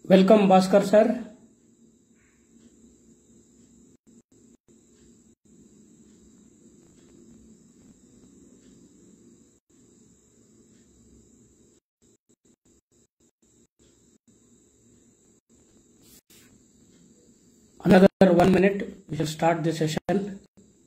Welcome Bhaskar sir Another one minute, we shall start the session.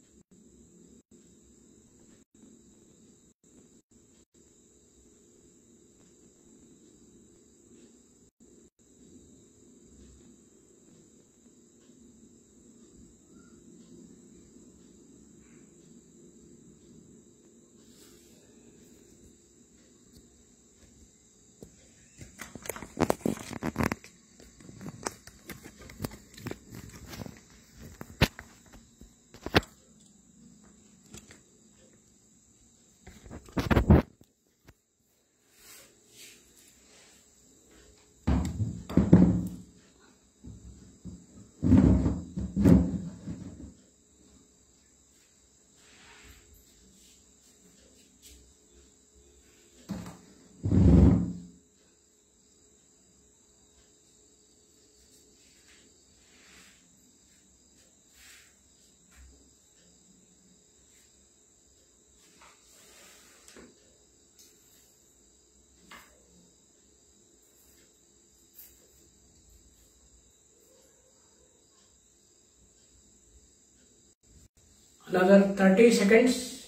Another 30 seconds.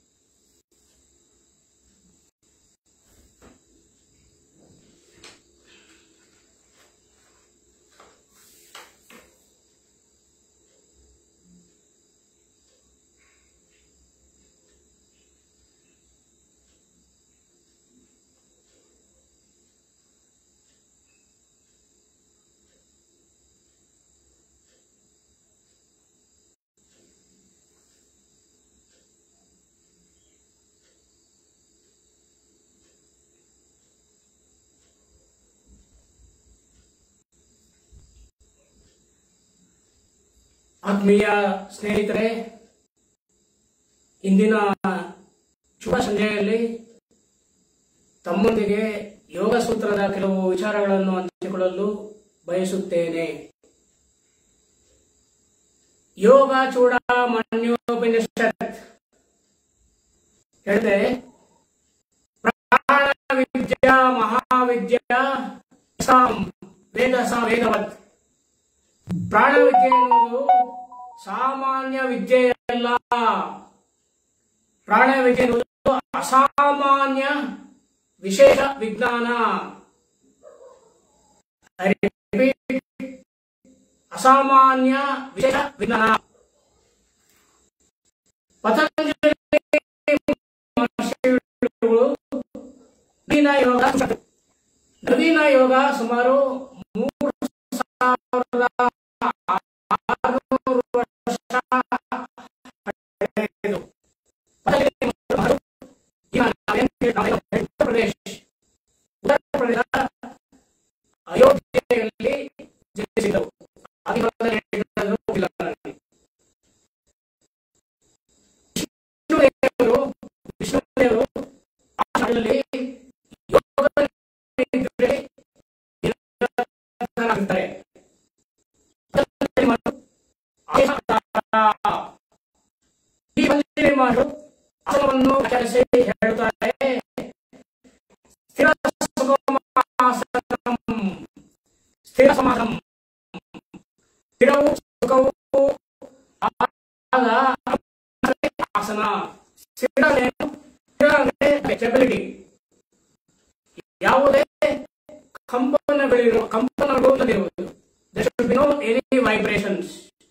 ಆತ್ಮೀಯ ಸ್ನೇಹಿತರೆ ಇಂದಿನ ಶುಭ ಸಂಜೆಯಲ್ಲಿ ತಮ್ಮೊಂದಿಗೆ ಯೋಗ ಸೂತ್ರದ ಕೆಲವು ವಿಚಾರಗಳನ್ನು ಹಂಚಿಕೊಳ್ಳಲು ಬಯಸುತ್ತೇನೆ ಯೋಗ ಚೂಡ ಮನ್ಯೋಪನಿಷತ್ ಹೇಳಿದೆ ಪ್ರಾಣ ವಿದ್ಯಾ ಮಹಾವಿದ್ಯಾ ಸಾಂ ವೇದ ಸಾ ವೇದವತ್ ಪ್ರಾಣ ವಿದ್ಯೆ ಎನ್ನುವುದು ಸಾಮಾನ್ಯ ವಿದ್ಯೆಯಲ್ಲ ಪ್ರಾಣ ವಿದ್ಯೆ ಎನ್ನುವುದು ಅಸಾಮಾನ್ಯ ವಿಶೇಷ ವಿಜ್ಞಾನ I repeat, ಅಸಾಮಾನ್ಯ ವಿಶೇಷ ವಿಜ್ಞಾನ ಪತಂಜಲಿ ಮಹರ್ಷಿಗಳು ನವೀನ ಯೋಗ ನವೀನ ಯೋಗ ಸುಮಾರು ಮೂರು ಸಾವಿರದ ಆರುನೂರು ವರ್ಷ ಹಳೆಯದು. ಪತಂಜಲಿ ಮಹರ್ಷಿಗಳು ಈಗ ನಾವೇನ್ ಹೇಳ್- ನಾವೇನು ಉತ್ತರ ಪ್ರದೇಶ ಉತ್ತರ ಪ್ರದೇಶ ಅಯೋಧ್ಯೆಯಲ್ಲಿ ಜನಿಸಿದರು ಆದಿಮೂಲದಲ್ಲಿ ಹೇಳಿದ್ರು ಇಲ್ಲ ನನಗೆ. ವಿಷ್ಣುದೇವರು ವಿಷ್ಣುದೇವರು ಆ ಕಾಲದಲ್ಲಿ ಯೋಗದಲ್ಲಿ ಇದ್ದರೆ ನಿರತರಾಗಿರ್ತಾರೆ. ಪತಂಜಲಿ ಮಹರ್ಷಿಗಳು ಆದೇಶ ಈ ಪತಂಜಲಿ ಮಹರ್ಷಿಗಳು ಆಸನವನ್ನು ವ್ಯಾಖ್ಯಾನಿಸಿ ಹೇಳುತ್ತಾರೆ ಸ್ಥಿರ ಸುಖಮಾಸನಂ ಸ್ಥಿರ ಸಮಾಸಂ ಸ್ಥಿರವು ಸುಖವು ಆದ ಆಸನ ಸ್ಥಿರ ಏನು? ಸ್ಥಿರ ಅಂದ್ರೆ ಸ್ಟೆಬಿಲಿಟಿ ಯಾವುದೇ ಕಂಪನಗಳಿರೋ ಕಂಪನಗಳು ಇಲ್ಲದಿರುವುದು there should be no any vibrations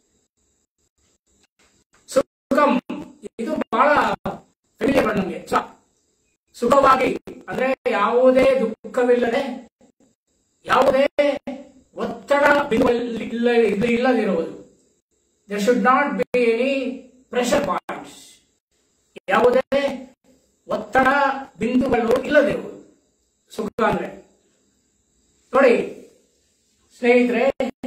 ಸುಖಂ ಇದು ಬಹಳ ಫೆಮಿಲಿಯರ್ ನಮಗೆ ಸುಖ ಸುಖವಾಗಿ ಅಂದ್ರೆ ಯಾವುದೇ ದುಃಖವಿಲ್ಲದೆ ಯಾವುದೇ ಒತ್ತಡ ಬಿಂದುವಲ್ಲಿ ಇಲ್ಲ ಇದು ಇಲ್ಲದಿರುವುದು there should not be any pressure points ಯಾವುದೇ ಒತ್ತಡ ಬಿಂದುಗಳು ಇಲ್ಲದಿರುವುದು ಸುಖ ಅಂದ್ರೆ ನೋಡಿ ಸ್ನೇಹಿತರೆ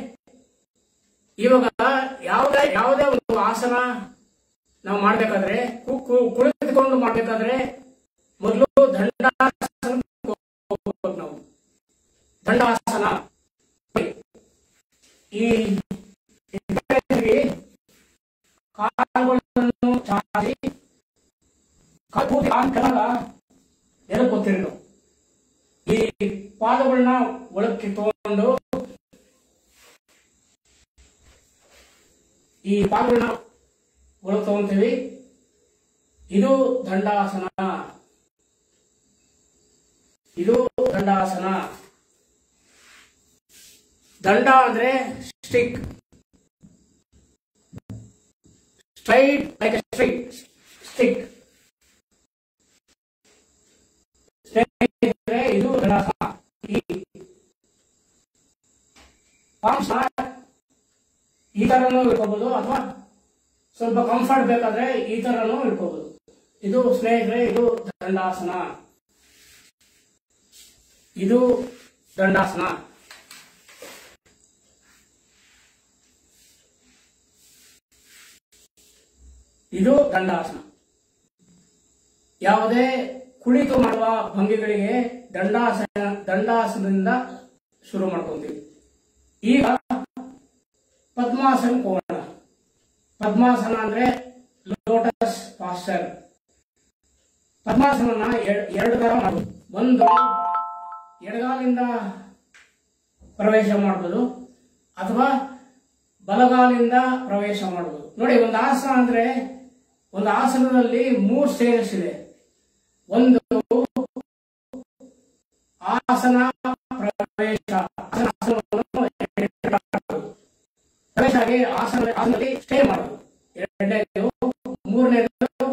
ಇವಾಗ ಯಾವುದೇ ಯಾವುದೇ ಒಂದು ಆಸನ ನಾವು ಮಾಡ್ಬೇಕಾದ್ರೆ ಕು- ಕು- ಕುಳಿತುಕೊಂಡು ಮಾಡ್ಬೇಕಾದ್ರೆ ಮೊದಲು ದಂಡಾಸನ ಹೋಗ್ಬೇಕು ನಾವು ದಂಡಾಸನ ಎಲ್ಲ ಗೊತ್ತಿರಿ ನಾವು ಈ ಪಾದಗಳನ್ನ ಒಳಕ್ಕೆ ತಗೊಂಡು ಈ ಪಾದಗಳನ್ನ ಒಳಗೆ ತಗೊಂತೀವಿ ಇದು ದಂಡಾಸನ ಇದು ದಂಡಾಸನ ದಂಡ ಅಂದ್ರೆ stick straight like straight stick ಸ್ನೇಹಿತರೆ ಇದು ದಂಡಾಸನ ಈ palms ನ ಈ ತರನು ಇಟ್ಕೋಬಹುದು ಅಥವಾ ಸ್ವಲ್ಪ ಕಂಫರ್ಟ್ ಬೇಕಾದ್ರೆ ಈ ತರನು ಇಟ್ಕೋಬಹುದು ಇದು ಸ್ನೇಹಿತರೆ ಇದು ದಂಡಾಸನ ಇದು ದಂಡಾಸನ ಇದು ದಂಡಾಸನ ಯಾವುದೇ ಕುಳಿತು ಮಾಡುವ ಭಂಗಿಗಳಿಗೆ ದಂಡಾಸನ ದಂಡಾಸನದಿಂದ ಶುರು ಮಾಡ್ಕೊಂತೀವಿ ಈಗ ಪದ್ಮಾಸನ ಹೋಗೋಣ ಪದ್ಮಾಸನ ಅಂದ್ರೆ ಲೋಟಸ್ ಪಾಸ್ಟರ್ ಪದ್ಮಾಸನ ಎರಡು ತರ ಮಾಡಬಹುದು ಒಂದು ಎಡಗಾಲಿಂದ ಪ್ರವೇಶ ಮಾಡಬಹುದು ಅಥವಾ ಬಲಗಾಲಿಂದ ಪ್ರವೇಶ ಮಾಡಬಹುದು ನೋಡಿ ಒಂದು ಆಸನ ಅಂದ್ರೆ ಒಂದು ಆಸನದಲ್ಲಿ ಮೂರು ಸ್ಟೇಜಸ್ ಇದೆ ಒಂದು ಆಸನ ಪ್ರವೇಶ ಆಸನ ಆಸನವನ್ನು ಪ್ರವೇಶ ಆಗಿ ಆಸನ ಆಸನದಲ್ಲಿ ಸ್ಟೇ ಮಾಡೋದು ಎರಡನೇದು ಮೂರನೇದು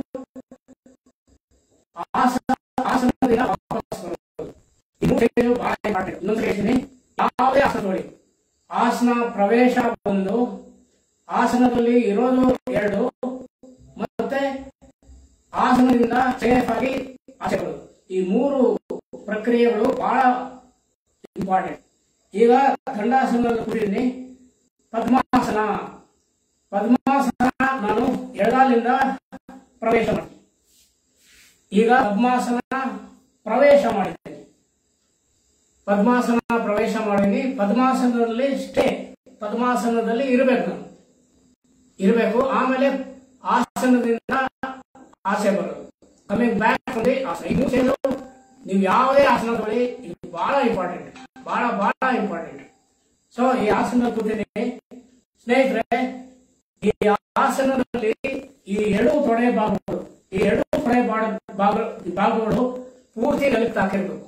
ಆಸನ ಆಸನದಿಂದ ವಾಪಸ್ ಬರೋದು ಈ ಮೂರು ಸ್ಟೇಜ್ ಬಹಳ ಇಂಪಾರ್ಟೆಂಟ್ ಇನ್ನೊಂದು ಹೇಳ್ತೀನಿ ಯಾವುದೇ ಆಸನ ನೋಡಿ ಆಸನ ಪ್ರವೇಶ ಒಂದು ಆಸನದಲ್ಲಿ ಇರೋದು ಎರಡು ಮತ್ತೆ ಆಸನದಿಂದ ಸೇಫ್ ಆಗಿ ಆಚೆ ಬರೋದು ಈ ಮೂರು ಪ್ರಕ್ರಿಯೆಗಳು ಬಹಳ ಇಂಪಾರ್ಟೆಂಟ್ ಈಗ ದಂಡಾಸನದಲ್ಲಿ ಕೂತಿದ್ದೀನಿ ಪದ್ಮಾಸನ ಪದ್ಮಾಸನ ನಾನು ಎಡಗಾಲಿಂದ ಪ್ರವೇಶ ಮಾಡ್ತೀನಿ ಈಗ ಪದ್ಮಾಸನ ಪ್ರವೇಶ ಮಾಡಿದ್ದೀನಿ ಪದ್ಮಾಸನ ಪ್ರವೇಶ ಮಾಡಿದ್ದೀನಿ ಪದ್ಮಾಸನದಲ್ಲಿ ಸ್ಟೇ ಪದ್ಮಾಸನದಲ್ಲಿ ಇರಬೇಕು ನಾನು ಇರಬೇಕು ಆಮೇಲೆ ಆಸನದಿಂದ ಆಸೆ ಬರೋದು ಕಮಿಂಗ್ ಬ್ಯಾಕ್ ದಿ ಆಸನ ಇದು ಸೇರು ನೀವು ಯಾವುದೇ ಆಸನ ತಗೊಳ್ಳಿ ಇದು ಬಹಳ ಇಂಪಾರ್ಟೆಂಟ್ ಬಹಳ ಬಹಳ ಇಂಪಾರ್ಟೆಂಟ್ ಸೊ ಈ ಆಸನ ಕೂತಿದ್ದೀನಿ ಸ್ನೇಹಿತರೆ ಈ ಆಸನದಲ್ಲಿ ಈ ಎರಡು ತೊಡೆ ಭಾಗಗಳು ಈ ಎರಡು ತೊಡೆ ಭಾಗ- ಭಾಗ- ಭಾಗಗಳು ಪೂರ್ತಿ ನೆಲಕ್ಕೆ ತಾಕಿರ್ಬೇಕು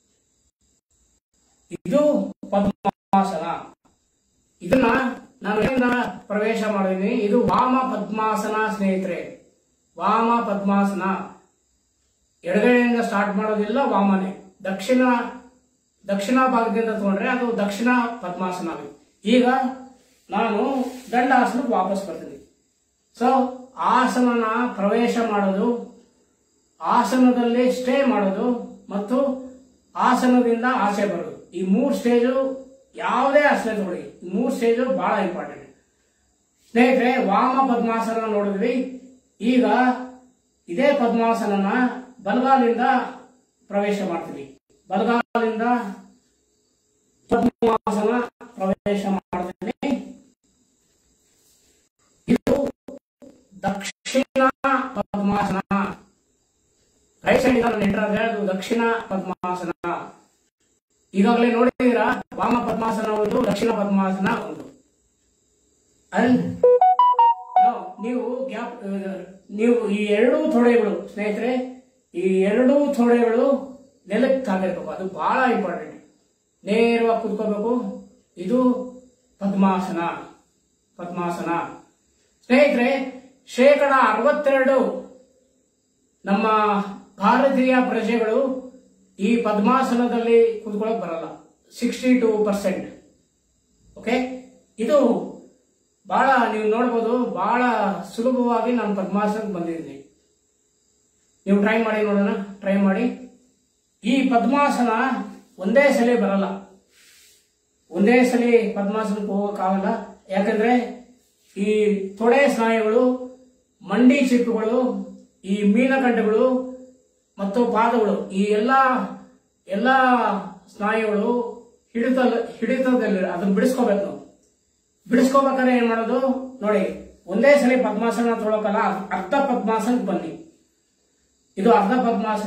ಇದು ಪದ್ಮಾಸನ ಇದನ್ನ ನಾನು ಎಲ್ಲಿಂದ ಪ್ರವೇಶ ಮಾಡಿದೀನಿ ಇದು ವಾಮ ಪದ್ಮಾಸನ ಸ್ನೇಹಿತರೆ ವಾಮ ಪದ್ಮಾಸನ ಎಡಗಡೆಯಿಂದ ಸ್ಟಾರ್ಟ್ ಮಾಡೋದಿಲ್ಲ ವಾಮನೆ ದಕ್ಷಿಣ ದಕ್ಷಿಣ ಭಾಗದಿಂದ ತಗೊಂಡ್ರೆ ಅದು ದಕ್ಷಿಣ ಪದ್ಮಾಸನ ಆಗುತ್ತೆ ಈಗ ನಾನು ದಂಡಾಸನಕ್ಕೆ ವಾಪಸ್ ಬರ್ತೀನಿ ಸೊ ಆಸನನ ಪ್ರವೇಶ ಮಾಡೋದು ಆಸನದಲ್ಲಿ ಸ್ಟೇ ಮಾಡೋದು ಮತ್ತು ಆಸನದಿಂದ ಆಸೆ ಬರೋದು ಈ ಮೂರು ಸ್ಟೇಜು ಯಾವುದೇ ಆಸನ ತಗೊಳ್ಳಿ ಈ ಮೂರು ಸ್ಟೇಜು ಬಹಳ ಇಂಪಾರ್ಟೆಂಟ್ ಸ್ನೇಹಿತರೆ ವಾಮ ಪದ್ಮಾಸನ ನೋಡಿದ್ವಿ ಈಗ ಇದೇ ಪದ್ಮಾಸನನ ಬಲಗಾಲಿಂದ ಪ್ರವೇಶ ಮಾಡ್ತೀವಿ ಬಲಗಾಲಿಂದ ಪದ್ಮಾಸನ ಪ್ರವೇಶ ಮಾಡ್ತೀನಿ ಇದು ದಕ್ಷಿಣ ಪದ್ಮಾಸನ ರೈಟ್ ಸೈಡ್ ಇಂದ ನಾನು ಎಂಟರ್ ಆದ್ರೆ ಅದು ದಕ್ಷಿಣ ಪದ್ಮಾಸನ ಈಗಾಗಲೇ ನೋಡಿದ್ದೀರಾ ವಾಮ ಪದ್ಮಾಸನ ಒಂದು ದಕ್ಷಿಣ ಪದ್ಮಾಸನ ಒಂದು ಅಂಡ್ ನೀವು ಗ್ಯಾಪ್ ನೀವು ಈ ಎರಡೂ ತೊಡೆಗಳು ಸ್ನೇಹಿತರೆ ಈ ಎರಡೂ ತೊಡೆಗಳು ನೆಲಕ್ಕೆ ತಾಗಿರ್ಬೇಕು ಅದು ಬಹಳ ಇಂಪಾರ್ಟೆಂಟ್ ನೇರವಾಗಿ ಕೂತ್ಕೋಬೇಕು ಇದು ಪದ್ಮಾಸನ ಪದ್ಮಾಸನ ಸ್ನೇಹಿತರೆ ಶೇಕಡ ಅರವತ್ತೆರಡು ನಮ್ಮ ಭಾರತೀಯ ಪ್ರಜೆಗಳು ಈ ಪದ್ಮಾಸನದಲ್ಲಿ ಕೂತ್ಕೊಳ್ಳೋಕೆ ಬರಲ್ಲ ಸಿಕ್ಸ್ಟಿ ಟೂ ಪರ್ಸೆಂಟ್ ಓಕೆ ಇದು ಬಹಳ ನೀವು ನೋಡ್ಬೋದು ಬಹಳ ಸುಲಭವಾಗಿ ನಾನು ಪದ್ಮಾಸನಕ್ಕೆ ಬಂದಿದ್ದೀನಿ ನೀವು ಟ್ರೈ ಮಾಡಿ ನೋಡೋಣ ಟ್ರೈ ಮಾಡಿ ಈ ಪದ್ಮಾಸನ ಒಂದೇ ಸಲ ಬರಲ್ಲ ಒಂದೇ ಸಲ ಪದ್ಮಾಸನಕ್ಕೆ ಹೋಗೋಕ್ಕಾಗಲ್ಲ ಯಾಕಂದ್ರೆ ಈ ತೊಡೆ ಸ್ನಾಯುಗಳು ಮಂಡಿ ಚಿಪ್ಪುಗಳು ಈ ಮೀನಗಂಟಗಳು ಮತ್ತು ಪಾದಗಳು ಈ ಎಲ್ಲ ಎಲ್ಲ ಸ್ನಾಯುಗಳು ಹಿಡಿತ ಹಿಡಿತದಲ್ಲಿ ಅದನ್ನ ಬಿಡಿಸ್ಕೋಬೇಕು ನಾವು ಬಿಡಿಸ್ಕೋಬೇಕಾದ್ರೆ ಏನ್ ಮಾಡೋದು ನೋಡಿ ಒಂದೇ ಸಲ ಪದ್ಮಾಸನ ತೊಳಕಲ್ಲ ಅರ್ಧ ಪದ್ಮಾಸನಕ್ಕೆ ಬನ್ನಿ ಇದು ಅರ್ಧ ಪದ್ಮಾಸನ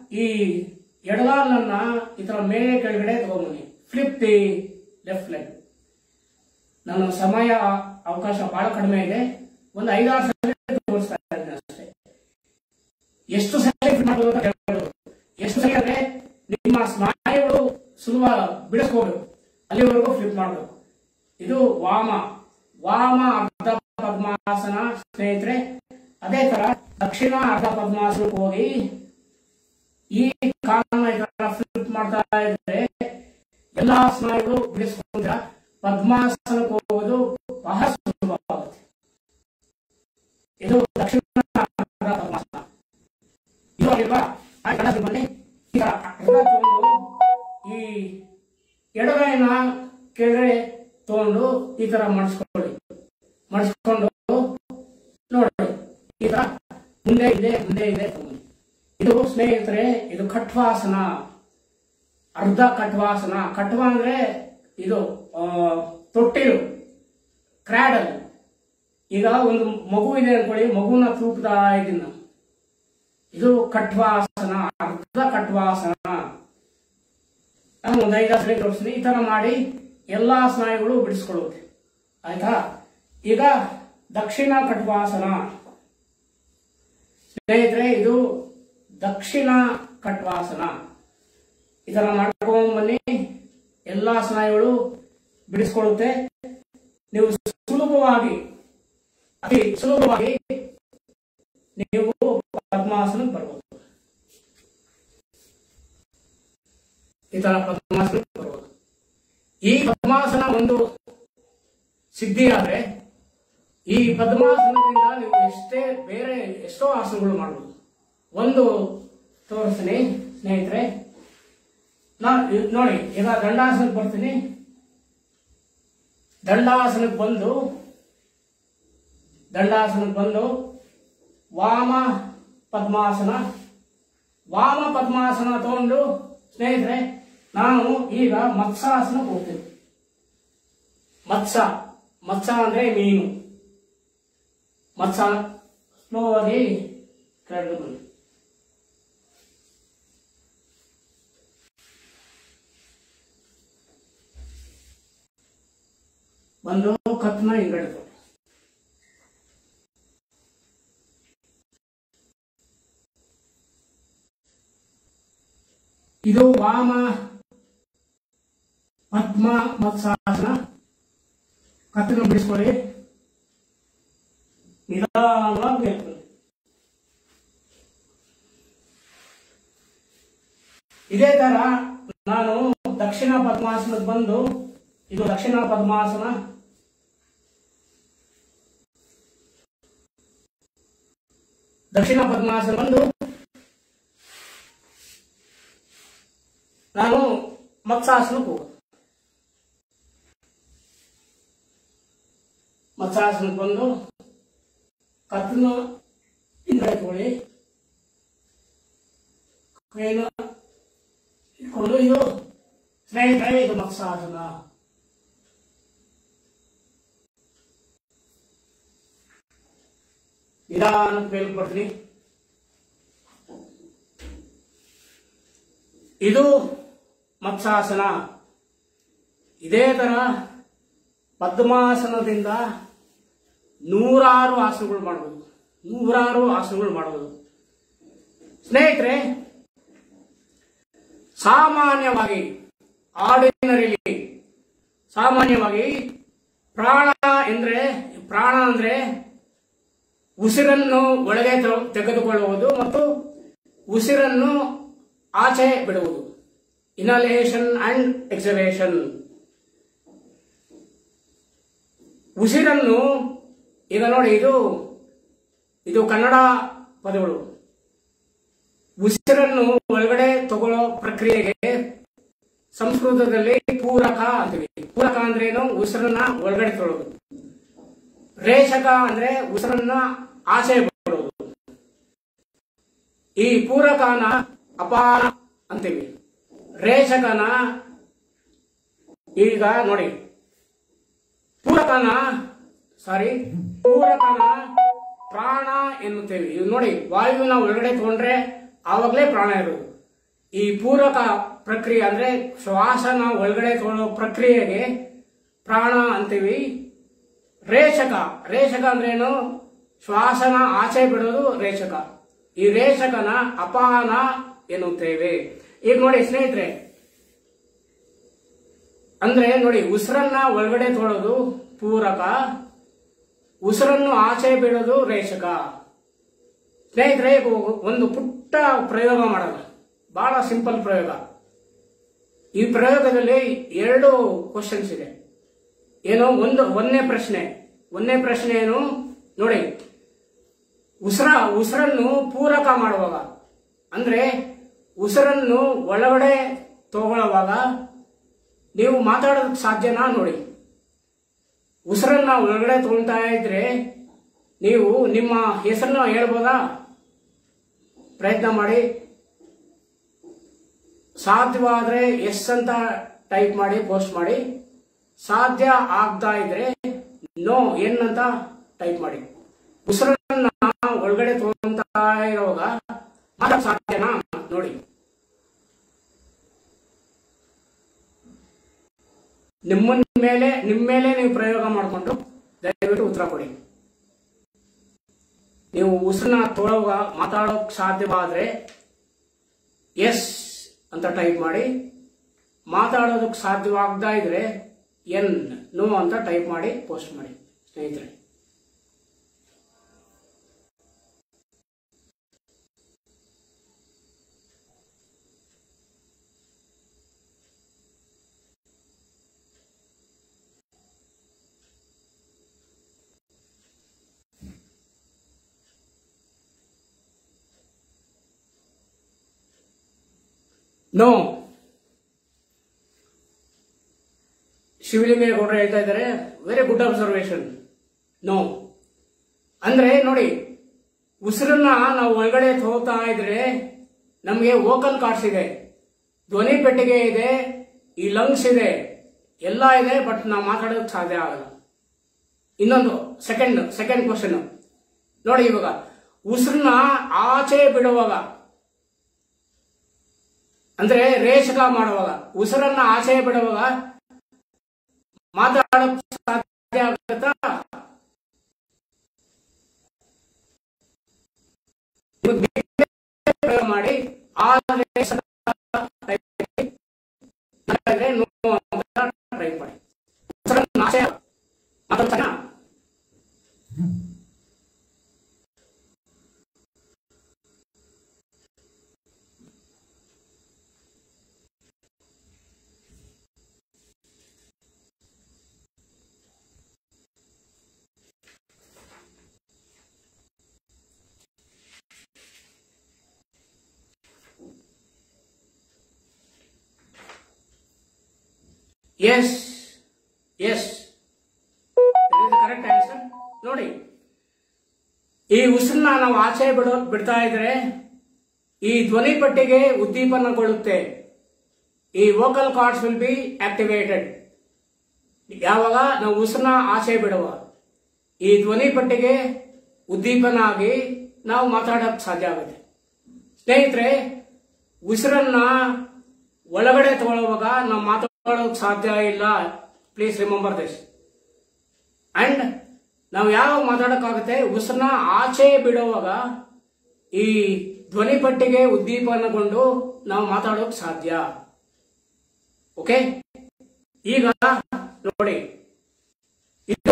ಈ ಎಡಗಾಲನ್ನ ಈ ತರ ಮೇಲೆ ಕೆಳಗಡೆ ತಗೊಂಬನ್ನಿ ಫ್ಲಿಪ್ ದಿ ಲೆಫ್ಟ್ ಲೆಗ್ ನನ್ನ ಸಮಯ ಅವಕಾಶ ಬಹಳ ಕಡಿಮೆ ಇದೆ ಒಂದು ಐದಾರು ಸಲ ತೋರಿಸ್ತಾ ಇದ್ದೀನಿ ಅಷ್ಟೇ ಎಷ್ಟು ಸಲ flip ಮಾಡ್ಬೋದು ಅಂತ ಹೇಳ್ಬೋದು ಎಷ್ಟು ಸಲ ಅಂದ್ರೆ ನಿಮ್ಮ ಸ್ನಾಯುಗಳು ಸುಲಭ ಬಿಡಿಸ್ಕೋಬೇಕು ಅಲ್ಲಿವರೆಗೂ ಫ್ಲಿಪ್ ಮಾಡಬೇಕು ಇದು ವಾಮ ವಾಮ ಅರ್ಧ ಪದ್ಮಾಸನ ಸ್ನೇಹಿತರೆ ಅದೇ ತರ ದಕ್ಷಿಣ ಅರ್ಧ ಪದ್ಮಾಸನಕ್ಕೆ ಹೋಗಿ ಈ ಕಾಲನ್ನ ಈ ತರ ಫ್ಲಿಪ್ ಮಾಡ್ತಾ ಇದ್ರೆ ಎಲ್ಲಾ ಸ್ನಾಯುಗಳು ಬಿಡಿಸ್ಕೊಂಡ್ರ ಪದ್ಮಾಸನಕ್ಕೆ ಹೋಗೋದು ಬಹಳ ಸುಲಭವಾಗುತ್ತೆ ಇದು ದಕ್ಷಿಣ ಅರ್ಧ ಪದ್ಮಾಸನ ಇದು ಆಗಿಲ್ವಾ ಆ ಕಡೆ ಬನ್ನಿ ಈಗ ಅರ್ಧ ತಗೊಂಡು ಈ ಎಡಗೈನ ಕೆಳಗಡೆ ತಗೊಂಡು ಈ ತರ ಮಡಿಸ್ಕೊಳ್ಳಿ ಮಡಿಸ್ಕೊಂಡು ನೋಡಿ ಈ ತರ ಮುಂದೆ ಇದೆ ಮುಂದೆ ಇದೆ ತಗೊಂಡು ಇದು ಸ್ನೇಹಿತರೆ ಇದು ಖಟ್ವಾಸನ ಅರ್ಧ ಖಟ್ವಾಸನ ಖಟ್ವ ಅಂದ್ರೆ ಇದು ಆ, ತೊಟ್ಟಿಲು ಕ್ರ್ಯಾಡಲ್ ಈಗ ಒಂದು ಮಗು ಇದೆ ಅನ್ಕೊಳ್ಳಿ ಮಗುನ ತೂಗ್ತಾ ಇದ್ದೀನಿ ನಾನು. ಇದು ಖಟ್ವಾಸನ ಅರ್ಧ ಖಟ್ವಾಸನ ನಾನು ಒಂದು ಐದಾರು ಸಲ ತೋರಿಸ್ತೀನಿ ಈ ತರ ಮಾಡಿ ಎಲ್ಲಾ ಸ್ನಾಯುಗಳು ಬಿಡಿಸ್ಕೊಳ್ಳುತ್ತೆ ಆಯ್ತಾ ಈಗ ದಕ್ಷಿಣ ಖಟ್ವಾಸನ ಸ್ನೇಹಿತರೆ ಇದು ದಕ್ಷಿಣ ಖಟ್ವಾಸನ ಈ ತರ ಮಾಡ್ಕೊಂಡ್ ಬನ್ನಿ ಎಲ್ಲಾ ಸ್ನಾಯುಗಳು ಬಿಡಿಸ್ಕೊಳ್ಳುತ್ತೆ ನೀವು ಸುಲಭವಾಗಿ ಅತಿ ಸುಲಭವಾಗಿ ನೀವು ಪದ್ಮಾಸನಕ್ಕೆ ಬರ್ಬೋದು ಈ ತರ ಪದ್ಮಾಸನಕ್ಕೆ ಬರ್ಬೋದು ಈ ಪದ್ಮಾಸನ ಒಂದು ಸಿದ್ಧಿ ಆದ್ರೆ ಈ ಪದ್ಮಾಸನದಿಂದ ನೀವು ಎಷ್ಟೇ ಬೇರೆ ಎಷ್ಟೋ ಆಸನಗಳು ಮಾಡಬಹುದು ಒಂದು ತೋರಿಸ್ತೀನಿ ಸ್ನೇಹಿತರೆ ನಾ ಇದ್ ನೋಡಿ ಈಗ ದಂಡಾಸನಕ್ಕೆ ಬರ್ತೀನಿ ದಂಡಾಸನಕ್ಕೆ ಬಂದು ದಂಡಾಸನಕ್ಕೆ ಬಂದು ವಾಮ ಪದ್ಮಾಸನ ವಾಮ ಪದ್ಮಾಸನ ತಗೊಂಡು ಸ್ನೇಹಿತರೆ ನಾನು ಈಗ ಮತ್ಸಾಸನಕ್ಕೆ ಹೋಗ್ತೀನಿ ಮತ್ಸ ಮತ್ಸ ಅಂದ್ರೆ ಮೀನು ಮತ್ಸ ಸ್ಲೋ ಆಗಿ ಕೆಳಗೆ ಬನ್ನಿ ಬಂದು ಕತ್ನ ಹಿಂಗಡೆ ಕೊಡಿ ಇದು ವಾಮ ಪದ್ಮ ಮತ್ಸಾಸನ ಕತ್ತನ್ನು ಬಿಡಿಸ್ಕೊಳ್ಳಿ ನಿಧಾನವಾಗಿ ಮೇಲ್ಕೊಳ್ಳಿ. ಇದೇ ತರ ನಾನು ದಕ್ಷಿಣ ಪದ್ಮಾಸನಕ್ಕೆ ಬಂದು ಇದು ದಕ್ಷಿಣ ಪದ್ಮಾಸನ ದಕ್ಷಿಣ ಪದ್ಮಾಸನ ಬಂದು ನಾನು ಮತ್ಸಾಸನಕ್ಕೆ ಹೋಗೋದು ಮತ್ಸಾಸನಕ್ಕೆ ಬಂದು ಕತ್ತನ್ನು ಹಿಂದೆ ತಗೊಳ್ಳಿ ಕೈನ ಇಟ್ಕೊಂಡು ಇದು ಸ್ನೇಹಿತರೆ ಇದು ಮತ್ಸಾಸನ ನಿಧಾನಕ್ಕೆ ಮೇಲೆ ಬರ್ತೀನಿ ಇದು ಮತ್ಸಾಸನ ಇದೇ ತರ ಪದ್ಮಾಸನದಿಂದ ನೂರಾರು ಆಸನಗಳು ಮಾಡಬಹುದು ನೂರಾರು ಆಸನಗಳು ಮಾಡಬಹುದು ಸ್ನೇಹಿತರೆ ಸಾಮಾನ್ಯವಾಗಿ ಆರ್ಡಿನರಿಲಿ ಸಾಮಾನ್ಯವಾಗಿ ಪ್ರಾಣ ಎಂದ್ರೆ ಪ್ರಾಣ ಅಂದ್ರೆ ಉಸಿರನ್ನು ಒಳಗೆ ತ- ತೆಗೆದುಕೊಳ್ಳುವುದು ಮತ್ತು ಉಸಿರನ್ನು ಆಚೆ ಬಿಡುವುದು ಇನಲೇಷನ್ ಅಂಡ್ ಎಕ್ಸಲೇಷನ್ ಉಸಿರನ್ನು ಈಗ ನೋಡಿ ಇದು ಇದು ಕನ್ನಡ ಪದಗಳು ಉಸಿರನ್ನು ಒಳಗಡೆ ತಗೊಳ್ಳೋ ಪ್ರಕ್ರಿಯೆಗೆ ಸಂಸ್ಕೃತದಲ್ಲಿ ಪೂರಕ ಅಂತೀವಿ ಪೂರಕ ಅಂದ್ರೆ ಏನು ಉಸಿರನ್ನ ಒಳಗಡೆ ತೊಗೊಳ್ಳೋದು ರೇಷಕ ಅಂದ್ರೆ ಉಸಿರನ್ನ ಆಚೆ ಬಿಡೋದು ಈ ಪೂರಕನ ಅಪಾನ ಅಂತೀವಿ ರೇಷಕನ ಈಗ ನೋಡಿ ಪೂರಕನ ಸಾರಿ ಪೂರಕನ ಪ್ರಾಣ ಎನ್ನುತ್ತೇವೆ ಇದು ನೋಡಿ ವಾಯುವಿನ ಒಳಗಡೆ ತಗೊಂಡ್ರೆ ಆವಾಗಲೇ ಪ್ರಾಣ ಇರೋದು ಈ ಪೂರಕ ಪ್ರಕ್ರಿಯೆ ಅಂದ್ರೆ ಶ್ವಾಸನ ಒಳಗಡೆ ತಗೊಳ್ಳೋ ಪ್ರಕ್ರಿಯೆಗೆ ಪ್ರಾಣ ಅಂತೀವಿ ರೇಚಕ ರೇಚಕ ಅಂದ್ರೇನು ಶ್ವಾಸನ ಆಚೆ ಬಿಡೋದು ರೇಚಕ ಈ ರೇಚಕನ ಅಪಾನ ಎನ್ನುತ್ತೇವೆ ಈಗ ನೋಡಿ ಸ್ನೇಹಿತರೆ ಅಂದ್ರೆ ನೋಡಿ ಉಸಿರನ್ನ ಒಳಗಡೆ ತೊಳೋದು ಪೂರಕ ಉಸಿರನ್ನು ಆಚೆ ಬಿಡೋದು ರೇಚಕ ಸ್ನೇಹಿತರೆ ಈಗ ಒಂದು ಪುಟ್ಟ ಪ್ರಯೋಗ ಮಾಡೋಣ ಬಹಳ ಸಿಂಪಲ್ ಪ್ರಯೋಗ ಈ ಪ್ರಯೋಗದಲ್ಲಿ ಎರಡು ಕ್ವಶನ್ಸ್ ಇದೆ ಏನು ಒಂದು ಒಂದನೇ ಪ್ರಶ್ನೆ ಒಂದನೇ ಪ್ರಶ್ನೆ ಏನು ನೋಡಿ ಉಸಿರ ಉಸಿರನ್ನು ಪೂರಕ ಮಾಡುವಾಗ ಅಂದ್ರೆ ಉಸಿರನ್ನು ಒಳಗಡೆ ತಗೊಳ್ಳುವಾಗ ನೀವು ಮಾತಾಡೋದಕ್ಕೆ ಸಾಧ್ಯನಾ ನೋಡಿ ಉಸಿರನ್ನ ಒಳಗಡೆ ತಗೊಳ್ತಾ ಇದ್ರೆ ನೀವು ನಿಮ್ಮ ಹೆಸರನ್ನ ಹೇಳ್ಬೋದಾ ಪ್ರಯತ್ನ ಮಾಡಿ ಸಾಧ್ಯವಾದ್ರೆ ಎಸ್ ಅಂತ ಟೈಪ್ ಮಾಡಿ ಪೋಸ್ಟ್ ಮಾಡಿ ಸಾಧ್ಯ ಆಗ್ತಾ ಇದ್ರೆ ನೋ ಎನ್ ಅಂತ ಟೈಪ್ ಮಾಡಿ ಉಸಿರನ್ನ ಒಳಗಡೆ ತಗೊಂತಾ ಇರುವಾಗ ಮಾತಾಡಕ್ ಸಾಧ್ಯನಾ ನೋಡಿ ನಿಮ್ಮ ಮೇಲೆ ನಿಮ್ಮ ಮೇಲೆ ನೀವು ಪ್ರಯೋಗ ಮಾಡಿಕೊಂಡು ದಯವಿಟ್ಟು ಉತ್ತರ ಕೊಡಿ ನೀವು ಉಸಿರನ್ನ ತೊಳುವಾಗ ಮಾತಾಡೋಕ್ ಸಾಧ್ಯವಾದ್ರೆ ಎಸ್ ಅಂತ ಟೈಪ್ ಮಾಡಿ ಮಾತಾಡೋದಕ್ಕೆ ಸಾಧ್ಯವಾಗದ ಇದ್ರೆ ಎನ್ ನೋ ಅಂತ ಟೈಪ್ ಮಾಡಿ ಪೋಸ್ಟ್ ಮಾಡಿ ಸ್ನೇಹಿತರೆ ನೋ ಶಿವಲಿಂಗೇಗೌಡರು ಹೇಳ್ತಾ ಇದ್ದಾರೆ ವೆರಿ ಗುಡ್ ಅಬ್ಸರ್ವೇಷನ್ ನೋ ಅಂದ್ರೆ ನೋಡಿ ಉಸಿರನ್ನ ನಾವು ಒಳಗಡೆ ಹೋಗ್ತಾ ಇದ್ರೆ ನಮಗೆ ವೋಕಲ್ ಕಾರ್ಡ್ಸ್ ಇದೆ ಧ್ವನಿ ಪೆಟ್ಟಿಗೆ ಇದೆ ಈ ಲಂಗ್ಸ್ ಇದೆ ಎಲ್ಲ ಇದೆ ಬಟ್ ನಾವು ಮಾತಾಡೋದಕ್ಕೆ ಸಾಧ್ಯ ಆಗಲ್ಲ ಇನ್ನೊಂದು ಸೆಕೆಂಡ್ ಸೆಕೆಂಡ್ ಕ್ವಶನ್ ನೋಡಿ ಇವಾಗ ಉಸಿರನ್ನ ಆಚೆ ಬಿಡುವಾಗ ಅಂದ್ರೆ ರೇಷಕ ಮಾಡುವಾಗ ಉಸಿರನ್ನ ಆಚೆ ಬಿಡುವಾಗ ಮಾತಾಡೋಕ್ ಸಾಧ್ಯ ಆಗುತ್ತಾ ಪ್ರಯೋಗ ಮಾಡಿ ಆ ರೇಷಕ type ಮಾಡಿ. ಇಲ್ಲಾಂದ್ರೆ no ಅಂತ try ಮಾಡಿ ಉಸಿರನ್ನ ಆಚೆ ಮಾತಾಡ್ತಾನಾ ಎಸ್ ಎಸ್ ಕರೆಕ್ಟ್ ಆನ್ಸರ್ ನೋಡಿ ಈ ಉಸಿರನ್ನ ನಾವು ಆಚೆ ಬಿಡೋ ಬಿಡ್ತಾ ಇದ್ರೆ ಈ ಧ್ವನಿ ಪಟ್ಟಿಗೆ ಉದ್ದೀಪನಗೊಳ್ಳುತ್ತೆ ಈ vocal cords will be activated ಯಾವಾಗ ನಾವು ಉಸಿರನ್ನ ಆಚೆ ಬಿಡುವ ಈ ಧ್ವನಿ ಪಟ್ಟಿಗೆ ಉದ್ದೀಪನ ಆಗಿ ನಾವು ಮಾತಾಡಕ್ ಸಾಧ್ಯ ಆಗುತ್ತೆ ಸ್ನೇಹಿತರೆ ಉಸಿರನ್ನ ಒಳಗಡೆ ತಗೊಳ್ಳುವಾಗ ನಾವು ಮಾತಾಡೋಕ್ ಸಾಧ್ಯ ಇಲ್ಲ ಪ್ಲೀಸ್ ರಿಮೆಂಬರ್ ದಿಸ್ ಅಂಡ್ ನಾವು ಯಾವಾಗ ಮಾತಾಡಕ್ಕಾಗುತ್ತೆ ಉಸಿರನ್ನ ಆಚೆ ಬಿಡುವಾಗ ಈ ಧ್ವನಿ ಪಟ್ಟಿಗೆ ಉದ್ದೀಪನಗೊಂಡು ನಾವು ಮಾತಾಡೋಕ್ ಸಾಧ್ಯ ಓಕೆ ಈಗ ನೋಡಿ ಇದು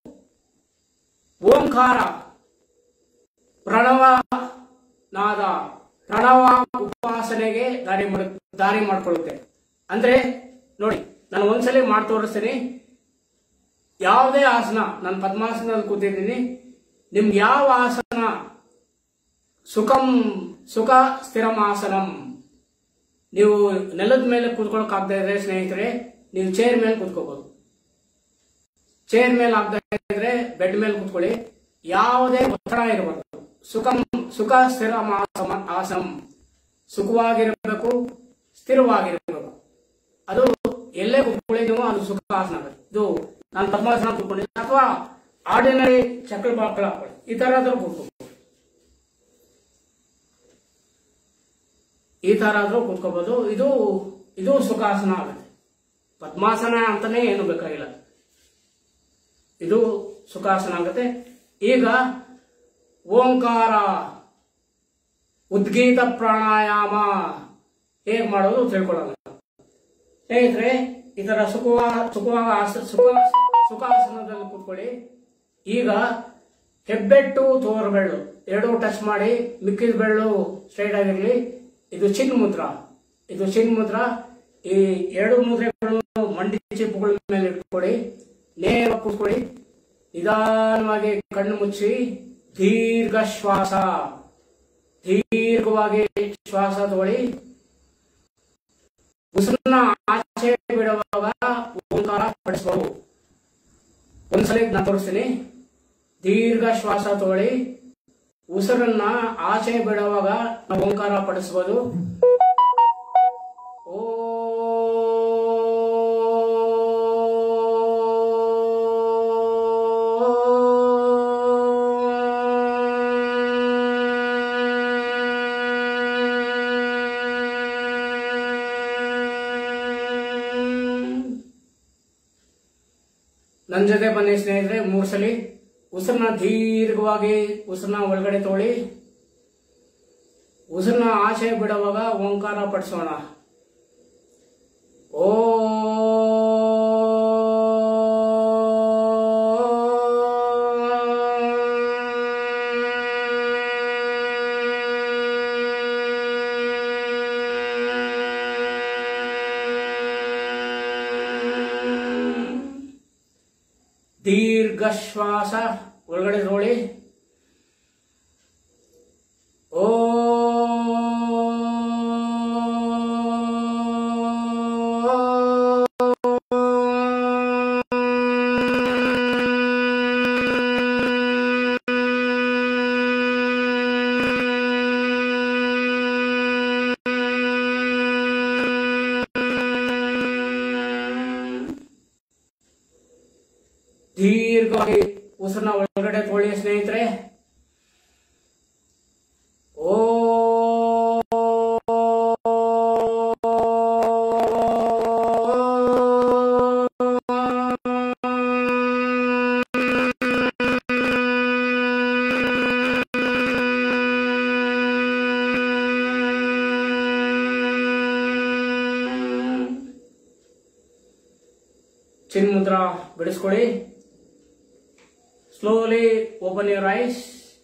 ಓಂಕಾರ ಪ್ರಣವ ನಾದ ಪ್ರಣವ ಉಪಾಸನೆಗೆ ದಾರಿ ಮಾಡ್ ದಾರಿ ಮಾಡ್ಕೊಳ್ಳುತ್ತೆ ಅಂದ್ರೆ ನೋಡಿ ನಾನು ಒಂದ್ಸಲಿ ಮಾಡಿ ತೋರಿಸ್ತೀನಿ ಯಾವುದೇ ಆಸನ ನಾನು ಪದ್ಮಾಸನದಲ್ಲಿ ಕೂತಿದ್ದೀನಿ ನಿಮ್ಗೆ ಯಾವ ಆಸನ ಸುಖಂ ಸುಖ ಸ್ಥಿರಮಾಸನಂ ನೀವು ನೆಲದ ಮೇಲೆ ಕೂತ್ಕೊಳಕ್ ಆಗದೆ ಇದ್ರೆ ಸ್ನೇಹಿತರೆ ನೀವು ಚೇರ್ ಮೇಲೆ ಕೂತ್ಕೋಬಹುದು ಚೇರ್ ಮೇಲೆ ಆಗದೆ ಇದ್ರೆ ಬೆಡ್ ಮೇಲೆ ಕೂತ್ಕೊಳ್ಳಿ ಯಾವುದೇ ಒತ್ತಡ ಇರಬಾರ್ದು ಸುಖಂ ಸುಖ ಸ್ಥಿರ ಆಸನಂ ಸುಖವಾಗಿರಬೇಕು ಸ್ಥಿರವಾಗಿರಬೇಕು ಅದು ಎಲ್ಲೇ ಕೂತ್ಕೊಳ್ಳಿ ನೀವು ಅದು ಸುಖ ಆಸನ ಆಗುತ್ತೆ. ಇದು ನಾನು ಪದ್ಮಾಸನ ಕೂತ್ಕೊಂಡಿದ್ದೀನಿ ಅಥವಾ ಆರ್ಡಿನರಿ ಚಕ್ರ ಬಾಕಳ ಹಾಕೊಳ್ಳಿ ಈ ತರ ಕೂತ್ಕೊ ಈ ತರ ಆದ್ರೂ ಕೂತ್ಕೋಬಹುದು ಇದು ಇದು ಸುಖಾಸನ ಆಗುತ್ತೆ ಪದ್ಮಾಸನ ಅಂತಾನೆ ಏನು ಬೇಕಾಗಿಲ್ಲ ಇದು ಸುಖಾಸನ ಆಗುತ್ತೆ ಈಗ ಓಂಕಾರ ಉದ್ಗೀತ ಪ್ರಾಣಾಯಾಮ ಹೇಗ್ ಮಾಡೋದು ತಿಳ್ಕೊಳ್ಳೋಣ ಸ್ನೇಹಿತರೆ ಈ ತರ ಸುಖವ ಸುಖವಾಗ ಆಸ- ಸುಖ ಸುಖಾಸನದಲ್ಲಿ ಕೂತ್ಕೊಳ್ಳಿ ಈಗ ಹೆಬ್ಬೆಟ್ಟು ತೋರ್ಬೆಳ್ಳು ಎರಡು ಟಚ್ ಮಾಡಿ ಮಿಕ್ಕಿದ ಬೆಳ್ಳು ಸ್ಟ್ರೈಟ್ ಆಗಿರ್ಲಿ ಇದು ಚಿನ್ ಮುದ್ರ ಇದು ಚಿನ್ ಮುದ್ರ ಈ ಎರಡು ಮುದ್ರೆಗಳು ಮಂಡಿ ಚಿಪ್ಪುಗಳ ಮೇಲೆ ಇಟ್ಕೊಳ್ಳಿ ನೇರವಾಗಿ ಕೂತ್ಕೊಳ್ಳಿ ನಿಧಾನವಾಗಿ ಕಣ್ಣು ಮುಚ್ಚಿ ದೀರ್ಘ ಶ್ವಾಸ ದೀರ್ಘವಾಗಿ ಶ್ವಾಸ ತಗೊಳ್ಳಿ ಉಸಿರನ್ನ ಆಚೆ ಬಿಡುವಾಗ ಓಂಕಾರ ಪಡಿಸ್ಬೋದು ಒಂದ್ಸಲ ನಾನು ತೋರಿಸ್ತೀನಿ ದೀರ್ಘ ಶ್ವಾಸ ತಗೊಳ್ಳಿ ಉಸಿರನ್ನ ಆಚೆ ಬಿಡುವಾಗ ನಾವು ಓಂಕಾರ ಪಡಿಸ್ಬೋದು ನನ್ನ ಜೊತೆ ಬನ್ನಿ ಸ್ನೇಹಿತರೆ ಮೂರು ಸಲ ಉಸಿರನ್ನ ದೀರ್ಘವಾಗಿ ಉಸಿರನ್ನ ಒಳಗಡೆ ತಗೊಳ್ಳಿ ಉಸಿರನ್ನ ಆಚೆ ಬಿಡುವಾಗ ಓಂಕಾರ ಪಡಿಸೋಣ ಓ ದೀರ್ಘ ಶ್ವಾಸ ಒಳಗಡೆ ತಗೊಳ್ಳಿ ಓ ದೀರ್ಘವಾಗಿ ಉಸಿರನ್ನ ಒಳಗಡೆ ತಗೊಳ್ಳಿ ಸ್ನೇಹಿತರೆ ಓ ಚಿನ್ಮುದ್ರ ಬಿಡಿಸ್ಕೊಳ್ಳಿ ಸ್ಲೋಲಿ ಓಪನ್ ಯುವರ್ ಐಸ್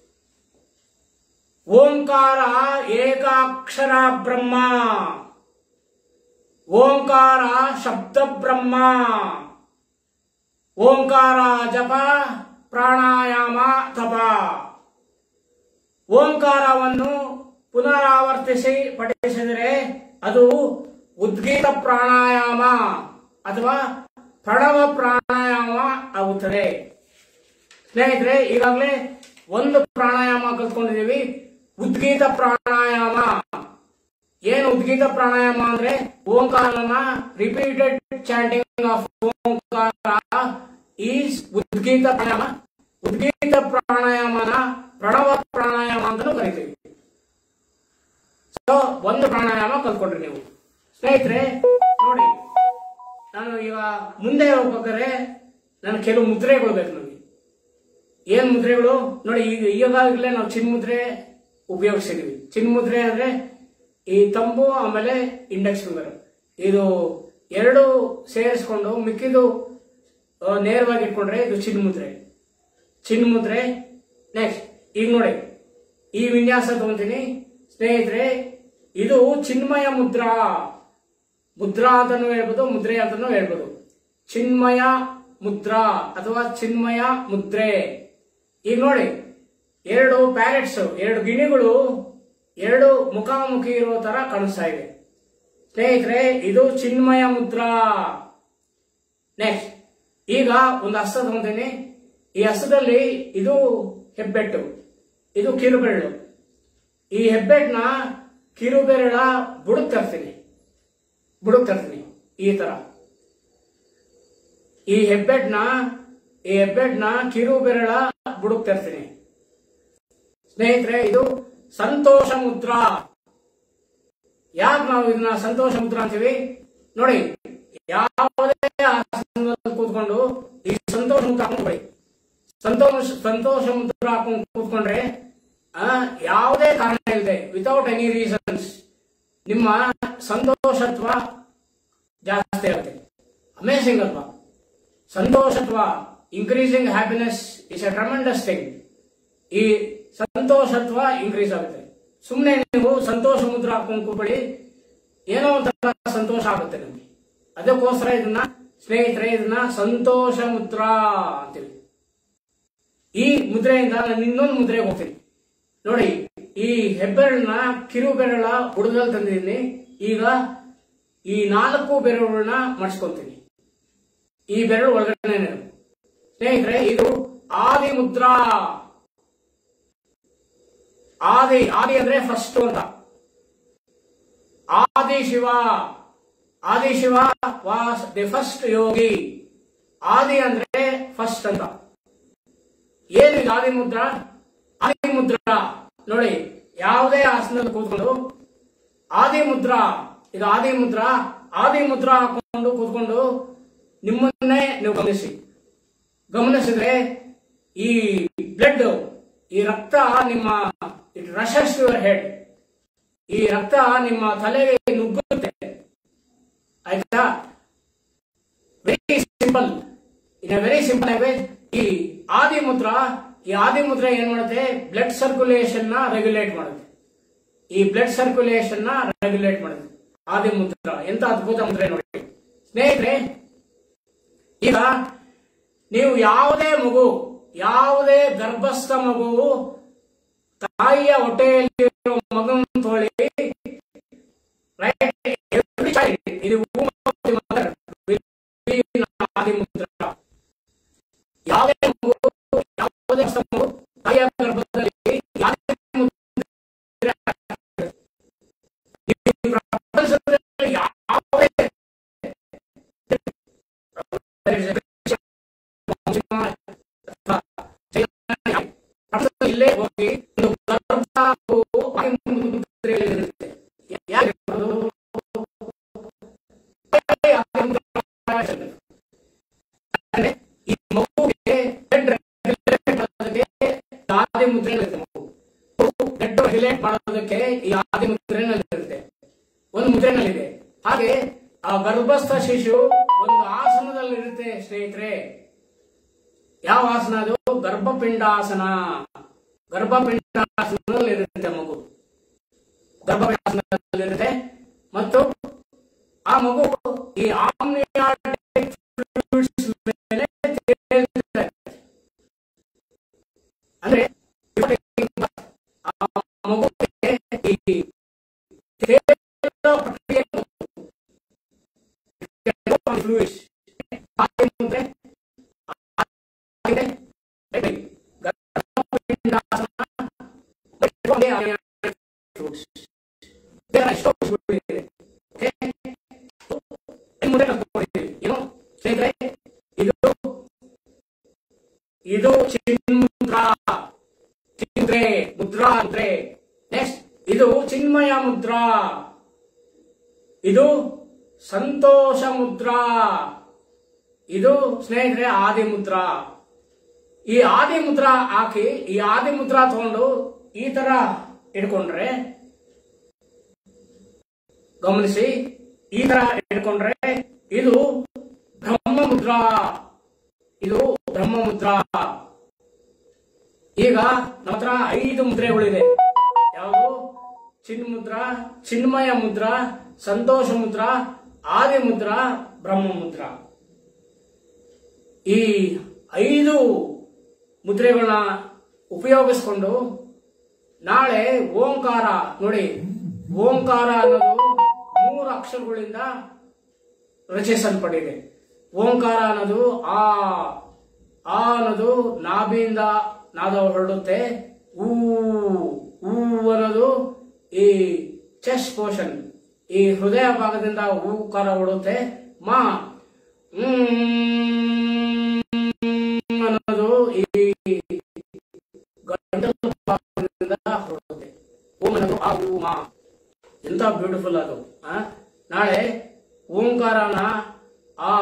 ಓಂಕಾರ ಏಕಾಕ್ಷರ ಬ್ರಹ್ಮ ಓಂಕಾರ ಶಬ್ದ ಬ್ರಹ್ಮ ಓಂಕಾರ ಜಪ ಪ್ರಾಣಾಯಾಮ ತಪ ಓಂಕಾರವನ್ನು ಪುನರಾವರ್ತಿಸಿ ಪಠಿಸಿದರೆ ಅದು ಉದ್ಗೀತ ಪ್ರಾಣಾಯಾಮ ಅಥವಾ ಪ್ರಣವ ಪ್ರಾಣಾಯಾಮ ಆಗುತ್ತದೆ ಸ್ನೇಹಿತರೆ ಈಗಾಗಲೇ ಒಂದು ಪ್ರಾಣಾಯಾಮ ಕಲ್ತ್ಕೊಂಡಿದೀವಿ ಉದ್ಗೀತ ಪ್ರಾಣಾಯಾಮ ಏನು ಉದ್ಗೀತ ಪ್ರಾಣಾಯಾಮ ಅಂದ್ರೆ ಓಂಕಾರನ repeated chanting of Omkara is Udgeetha pranayama Udgeetha ಪ್ರಾಣಾಯಾಮನ ಪ್ರಣವ ಪ್ರಾಣಾಯಾಮ ಅಂತಲೂ ಕರಿತೀವಿ ಸೊ ಒಂದು ಪ್ರಾಣಾಯಾಮ ಕಲ್ತ್ಕೊಂಡ್ರಿ ನೀವು ಸ್ನೇಹಿತರೆ ನೋಡಿ ನಾನು ಈಗ ಮುಂದೆ ಹೋಗ್ಬೇಕಾದ್ರೆ ನಾನು ಕೆಲವು ಮುದ್ರೆಗಳು ಬೇಕು ನನಗೆ ಏನ್ ಮುದ್ರೆಗಳು ನೋಡಿ ಈಗ ಈಗಾಗಲೇ ನಾವು ಚಿನ್ಮುದ್ರೆ ಉಪಯೋಗಿಸಿದೀವಿ ಚಿನ್ಮುದ್ರೆ ಅಂದ್ರೆ ಈ ತಂಬು ಆಮೇಲೆ ಇಂಡೆಕ್ಸ್ ಫಿಂಗರ್ ಇದು ಎರಡು ಸೇರಿಸ್ಕೊಂಡು ಮಿಕ್ಕಿದು ಆ, ನೇರವಾಗಿ ಇಟ್ಕೊಂಡ್ರೆ ಇದು ಚಿನ್ಮುದ್ರೆ ಚಿನ್ಮುದ್ರೆ ನೆಕ್ಸ್ಟ್ ಈಗ ನೋಡಿ ಈ ವಿನ್ಯಾಸ ತಗೊಂತೀನಿ ಸ್ನೇಹಿತರೆ ಇದು ಚಿನ್ಮಯ ಮುದ್ರಾ ಮುದ್ರಾ ಅಂತಾನು ಹೇಳ್ಬೋದು ಮುದ್ರೆ ಅಂತಾನು ಹೇಳ್ಬೋದು ಚಿನ್ಮಯ ಮುದ್ರಾ ಅಥವಾ ಚಿನ್ಮಯ ಮುದ್ರೆ ಈಗ ನೋಡಿ ಎರಡು ಪ್ಯಾರೆಟ್ಸ್ ಎರಡು ಗಿಣಿಗಳು ಎರಡು ಮುಖಾಮುಖಿ ಇರೋ ತರ ಕಾಣಿಸ್ತಾ ಇದೆ ಸ್ನೇಹಿತರೆ ಇದು ಚಿನ್ಮಯ ಮುದ್ರಾ ನೆಕ್ಸ್ಟ್ ಈಗ ಒಂದು ಹಸ್ತ ತಗೊಂತೀನಿ ಈ ಹಸ್ತದಲ್ಲಿ ಇದು ಹೆಬ್ಬೆಟ್ಟು ಇದು ಕಿರುಬೆರಳು ಈ ಹೆಬ್ಬೆಟ್ಟನ ಕಿರುಬೆರಳ ಬುಡಕ್ ತರ್ತೀನಿ ಬುಡಕ್ ತರ್ತೀನಿ ಈ ತರ ಈ ಹೆಬ್ಬೆಟ್ನ ಈ ಹೆಬ್ಬೆಟ್ನ ಕಿರು ಬೆರಳ ಬುಡಕ್ ತರ್ತೀನಿ ಸ್ನೇಹಿತರೆ ಇದು ಸಂತೋಷ ಮುದ್ರಾ ಯಾಕೆ ನಾವು ಇದನ್ನ ಸಂತೋಷ ಮುದ್ರ ಅಂತೀವಿ ನೋಡಿ ಯಾವುದೇ ಆಸನದಲ್ಲಿ ಕೂತ್ಕೊಂಡು ಈ ಸಂತೋಷ ಮುದ್ರ ಹಾಕೊಂಡ್ಬಿಡಿ ಸಂತೋಷ ಸಂತೋಷ ಮುದ್ರ ಹಾಕೊಂಡು ಕೂತ್ಕೊಂಡ್ರೆ ಆ, ಯಾವುದೇ ಕಾರಣ ಇಲ್ಲದೆ ವಿತೌಟ್ ಎನಿ ರೀಸನ್ಸ್ ನಿಮ್ಮ ಸಂತೋಷತ್ವ ಜಾಸ್ತಿ ಆಗುತ್ತೆ ಅಮೇಸಿಂಗ್ ಅಲ್ವಾ ಸಂತೋಷತ್ವ increasing happiness is a tremendous thing ಈ ಸಂತೋಷತ್ವ ಇನ್ಕ್ರೀಸ್ ಆಗುತ್ತೆ ಸುಮ್ಮನೆ ನೀವು ಸಂತೋಷ ಮುದ್ರ ಹಾಕೊಂಡು ಕೂತ್ಕೊಳ್ಳಿ ಏನೋ ಒಂಥರ ಸಂತೋಷ ಆಗುತ್ತೆ ನಮಗೆ ಅದಕ್ಕೋಸ್ಕರ ಇದನ್ನ ಸ್ನೇಹಿತರೆ ಇದನ್ನ ಸಂತೋಷ ಮುದ್ರಾ ಅಂತೀವಿ ಈ ಮುದ್ರೆಯಿಂದ ನಾನು ಇನ್ನೊಂದು ಮುದ್ರೆಗೆ ಹೋಗ್ತೀನಿ ನೋಡಿ ಈ ಹೆಬ್ಬೆರಳನ್ನ ಕಿರು ಬೆರಳ ಬುಡದಲ್ಲಿ ತಂದಿದ್ದೀನಿ ಈಗ ಈ ನಾಲ್ಕು ಬೆರಳುಗಳನ್ನ ಮಡ್ಸ್ಕೊಂತೀನಿ ಈ ಬೆರಳು ಒಳಗಡೆ ಸ್ನೇಹಿತರೆ ಇದು ಆದಿ ಮುದ್ರಾ ಆದಿ ಆದಿ ಅಂದ್ರೆ ಫಸ್ಟ್ ಅಂತ Adi Shiva Adi Shiva was the first yogi ಆದಿ ಅಂದ್ರೆ ಫಸ್ಟ್ ಅಂತ ಏನಿದೆ ಆದಿ ಮುದ್ರಾ ಆದಿ ಮುದ್ರಾ ನೋಡಿ ಯಾವುದೇ ಆಸನದಲ್ಲಿ ಕೂತ್ಕೊಂಡು ಆದಿ ಮುದ್ರಾ ಇದು ಆದಿ ಮುದ್ರಾ ಆದಿ ಮುದ್ರಾ ಹಾಕೊಂಡು ಕೂತ್ಕೊಂಡು ನಿಮ್ಮನ್ನೇ ನೀವು ಗಮನಿಸಿ ಗಮನಿಸಿದ್ರೆ ಈ ಬ್ಲಡ್ ಈ ರಕ್ತ ನಿಮ್ಮ ಇಟ್ ರಶಸ್ ಯುವರ್ ಹೆಡ್ ಈ ರಕ್ತ ನಿಮ್ಮ ತಲೆಗೆ ನುಗ್ಗುತ್ತೆ ಆಯ್ತಾ very simple in very simple language ಈ ಆದಿ ಮುದ್ರ ಈ ಆದಿ ಮುದ್ರ ಏನ್ ಮಾಡುತ್ತೆ ಬ್ಲಡ್ ಸರ್ಕ್ಯುಲೇಷನ್ ನ ರೆಗ್ಯುಲೇಟ್ ಮಾಡುತ್ತೆ ಈ ಬ್ಲಡ್ ಸರ್ಕ್ಯುಲೇಷನ್ ನ ರೆಗ್ಯುಲೇಟ್ ಮಾಡುತ್ತೆ ಆದಿ ಮುದ್ರ ಎಂತ ಅದ್ಭುತ ಮುದ್ರೆ ನೋಡಿ ಸ್ನೇಹಿತರೆ ಈಗ ನೀವು ಯಾವುದೇ ಮಗು ಯಾವುದೇ ಗರ್ಭಸ್ಥ ಮಗು ತಾಯಿಯ ಹೊಟ್ಟೆಯಲ್ಲಿರೋ ಮಗನ ತೊಳಿ ರೈಟ್ ಎವ್ರಿ ಚೈಲ್ಡ್ ಇದು womb of the mother will be in ಆದಿ ಮುದ್ರ ಯಾವುದೇ ಮಗು ಯಾವುದೇ ಗರ್ಭಸ್ಥ ಮಗು ತಾಯಿಯ ಗರ್ಭದಲ್ಲಿ ಯಾವುದೇ ಮುದ್ರೆ ಆಗ್ತದೆ. ಈ ಪ್ರಪಂಚದಲ್ಲಿ ಯಾವುದೇ ಇಲ್ಲೇ ಹೋಗಿ ಒಂದು ಗರ್ಭ ಮುದ್ರೆಯಲ್ಲಿರುತ್ತೆ. ಯಾಕೆ ಅದು? ಅಂದ್ರೆ ಈ ಮಗುವಿಗೆ blood regulate ಮಾಡೋದಕ್ಕೆ ಆದಿ ಮುದ್ರೆಯಲ್ಲಿರುತ್ತೆ ಮಗು. ಮಗು blood regulate ಮಾಡೋದಕ್ಕೆ ಈ ಆದಿ ಮುದ್ರೆನಲ್ಲಿರುತ್ತೆ ಒಂದು ಮುದ್ರೆನಲ್ಲಿದೆ ಹಾಗೆ ಆ ಗರ್ಭಸ್ಥ ಶಿಶು ಒಂದು ಆಸನದಲ್ಲಿ ಇರುತ್ತೆ ಸ್ನೇಹಿತರೆ ಯಾವ ಆಸನ ಅದು ಗರ್ಭಪಿಂಡಾಸನ ಗರ್ಭಪಿಂಡಾಸನದಲ್ಲಿ ಇರುತ್ತೆ ಮಗು ಗರ್ಭಪಿಂಡಾಸನದಲ್ಲಿರುತ್ತೆ ಮತ್ತು ಆ ಮಗು ಈ ಆಮ್ನಿಯಾಟಿಕ್ ಫ್ಲೂಯಿಡ್ಸ್ ಮೇಲೆ ತೇಲ್ತಾ ಇರುತ್ತೆ. ಅಂದ್ರೆ ಆ ಮಗುವಿಗೆ ಈ ತೇಲೋ ಪ್ರಕ್ರಿಯೆ ಫ್ಲೂಯಿಡ್ಸ್ ಮುಂದೆ ಆಗಿದೆ ಗರ್ಭಪಿಂಡಾಸನ ಫ್ಲೂಯಿಡ್ಸ್ There are stocks ಇದೆ. Okay? ಮುಂದೆ ಕರ್ಕೊಂಡಿದ್ದೀವಿ. ಏನು ಸ್ನೇಹಿತರೆ ಇದು ಇದು ಚಿನ್ಮುದ್ರಾ ಚಿಂದ್ರೆ ಮುದ್ರಾ ಅಂದ್ರೆ ನೆಕ್ಸ್ಟ್ ಇದು ಚಿನ್ಮಯ ಮುದ್ರಾ ಇದು ಸಂತೋಷ ಮುದ್ರಾ ಇದು ಸ್ನೇಹಿತರೆ ಆದಿ ಮುದ್ರಾ ಈ ಆದಿ ಮುದ್ರಾ ಹಾಕಿ ಈ ಆದಿ ಮುದ್ರಾ ತಗೊಂಡು ಈ ತರ ಇಟ್ಕೊಂಡ್ರೆ ಗಮನಿಸಿ ಈ ತರ ಇಟ್ಕೊಂಡ್ರೆ ಇದು ಬ್ರಹ್ಮ ಮುದ್ರಾ ಇದು ಬ್ರಹ್ಮ ಮುದ್ರಾ ಈಗ ನಮ್ಮ ಹತ್ರ ಐದು ಮುದ್ರೆಗಳಿದೆ ಯಾವುದು ಚಿನ್ಮುದ್ರಾ ಚಿನ್ಮಯ ಮುದ್ರಾ ಸಂತೋಷ ಮುದ್ರಾ ಆದಿ ಮುದ್ರಾ ಬ್ರಹ್ಮ ಮುದ್ರಾ ಈ ಐದು ಮುದ್ರೆಗಳನ್ನ ಉಪಯೋಗಿಸ್ಕೊಂಡು ನಾಳೆ ಓಂಕಾರ ನೋಡಿ ಓಂಕಾರ ಅನ್ನೋದು ಮೂರು ಅಕ್ಷರಗಳಿಂದ ರಚಿಸಲ್ಪಟ್ಟಿದೆ ಓಂಕಾರ ಅನ್ನೋದು ಆ ಆ ಅನ್ನೋದು ನಾಭಿಯಿಂದ ನಾದ ಹೊರಡುತ್ತೆ ಊ ಊ ಅನ್ನೋದು ಈ ಚೆಸ್ಟ್ ಪೋರ್ಷನ್ ಈ ಹೃದಯ ಭಾಗದಿಂದ ಊಕಾರ ಹೊರಡುತ್ತೆ ಮಾ ಮ್ ಅನ್ನೋದು ಈ ಗಂಟಲು ಭಾಗದಿಂದ ಹೊರಡುತ್ತೆ ಓಂ ಅನ್ನೋದು ಆ ಊ ಮಾ ಎಂತ ಎಂತ ಬ್ಯೂಟಿಫುಲ್ ಅದು ಆ? ನಾಳೆ ಓಂಕಾರನ ಆ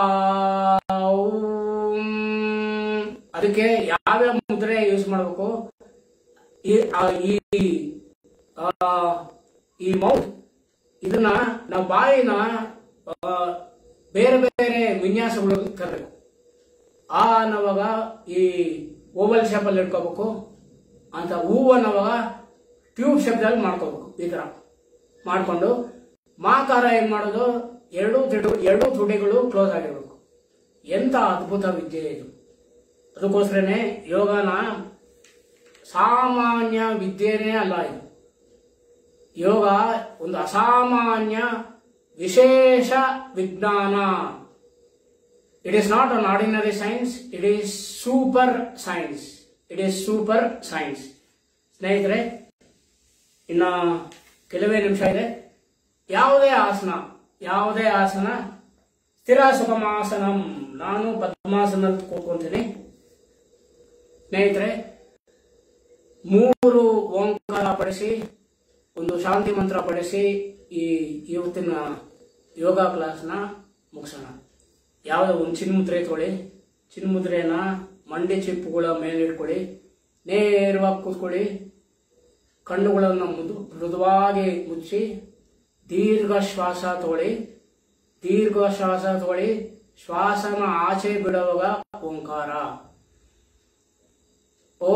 ಔಂ, ಅದಕ್ಕೆ ಯಾವ್ಯಾವ ಮುದ್ರೆ ಯೂಸ್ ಮಾಡಬೇಕು ಈ ಆ, ಈ ಆ, ಈ ಮೌತ್ ಇದನ್ನ ನಾವು ಬಾಯಿನ ಆ, ಬೇರೆ ಬೇರೆ ವಿನ್ಯಾಸಗಳು ತರಬೇಕು ಆ ಅನ್ನೋವಾಗ ಈ ಓವಲ್ ಶೇಪಲ್ಲಿ ಇಟ್ಕೋಬೇಕು ಅಂತ ಹೂ ಅನ್ನೋವಾಗ ಟ್ಯೂಬ್ ಶೇಪ್ದಲ್ಲಿ ಮಾಡ್ಕೋಬೇಕು ಈ ತರ ಮಾಡ್ಕೊಂಡು ಮಾಕಾರ ಏನ್ ಮಾಡೋದು ಎರಡು ತಿಡು ಎರಡು ತುಟಿಗಳು ಕ್ಲೋಸ್ ಆಗಿರ್ಬೇಕು ಎಂತ ಅದ್ಭುತ ವಿದ್ಯೆ ಇದು ಅದಕ್ಕೋಸ್ಕರನೇ ಯೋಗನ ಸಾಮಾನ್ಯ ವಿದ್ಯೆನೇ ಅಲ್ಲ ಇದು ಯೋಗ ಒಂದು ಅಸಾಮಾನ್ಯ ವಿಶೇಷ ವಿಜ್ಞಾನ it is not an ordinary science it is super science it is super science ಸ್ನೇಹಿತರೆ ಇನ್ನ ಕೆಲವೇ ನಿಮಿಷ ಇದೆ ಯಾವುದೇ ಆಸನ ಯಾವುದೇ ಆಸನ ಸ್ಥಿರ ಸುಖಮಾಸನಂ ನಾನು ಪದ್ಮಾಸನಲ್ಲಿ ಕೂತ್ಕೊಂತೀನಿ ಸ್ನೇಹಿತರೆ ಮೂರು ಓಂಕಾರ ಪಡಿಸಿ ಒಂದು ಶಾಂತಿ ಮಂತ್ರ ಪಡಿಸಿ ಈ ಇವತ್ತಿನ ಯೋಗ ಕ್ಲಾಸ್ನ ಮುಗಿಸೋಣ ಯಾವುದೋ ಒಂದು ಚಿನ್ಮುದ್ರೆ ತೊಗೊಳ್ಳಿ ಚಿನ್ಮುದ್ರೆನ ಮಂಡಿ ಚಿಪ್ಪುಗಳ ಮೇಲೆ ಇಟ್ಕೊಳ್ಳಿ ನೇರವಾಗಿ ಕೂತ್ಕೊಳ್ಳಿ ಕಣ್ಣುಗಳನ್ನು ಮುದು ಮೃದುವಾಗಿ ಮುಚ್ಚಿ ದೀರ್ಘ ಶ್ವಾಸ ತಗೊಳ್ಳಿ ದೀರ್ಘ ಶ್ವಾಸ ತಗೊಳ್ಳಿ ಶ್ವಾಸನ ಆಚೆ ಬಿಡುವಾಗ ಓಂಕಾರ ಓ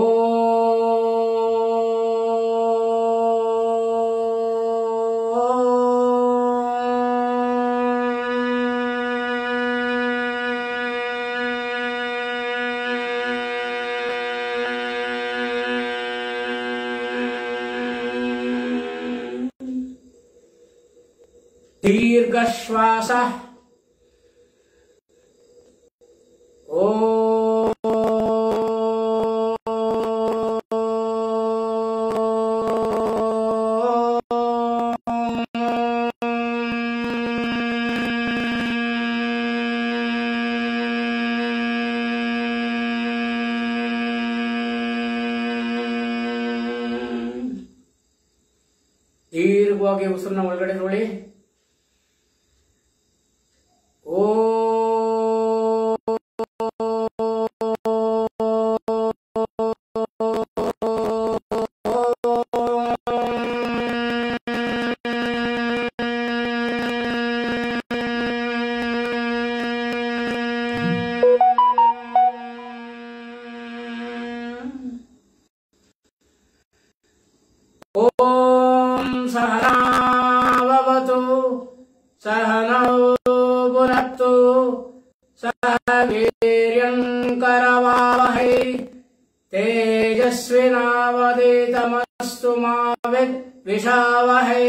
ದೀರ್ಘ ಶ್ವಾಸ ಓ ದೀರ್ಘವಾಗಿ ಉಸಿರನ್ನ ಒಳಗಡೆ ನೋಡಿ ಓ ॐ सहनावतु सहनौ पुनत्तु सह वीर्यङ्करवावहै तेजस्विनावदितमस्तु मा विद्विषावहै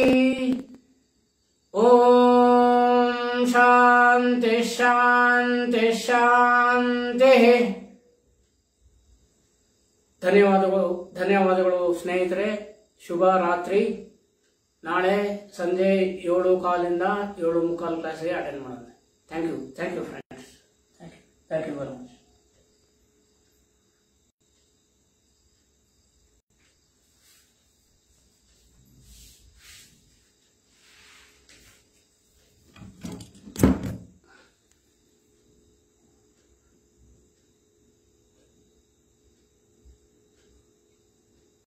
ॐ शान्ति शान्ति ಶಾಂತಿಃ ಧನ್ಯವಾದಗಳು ಧನ್ಯವಾದಗಳು ಸ್ನೇಹಿತರೆ ಶುಭ ರಾತ್ರಿ ನಾಳೆ ಸಂಜೆ ಏಳು ಕಾಲಿಂದ ಏಳು ಮುಕ್ಕಾಲು ಕ್ಲಾಸ್ಗೆ ಅಟೆಂಡ್ ಮಾಡೋಣ thank you thank you friends thank you thank you very much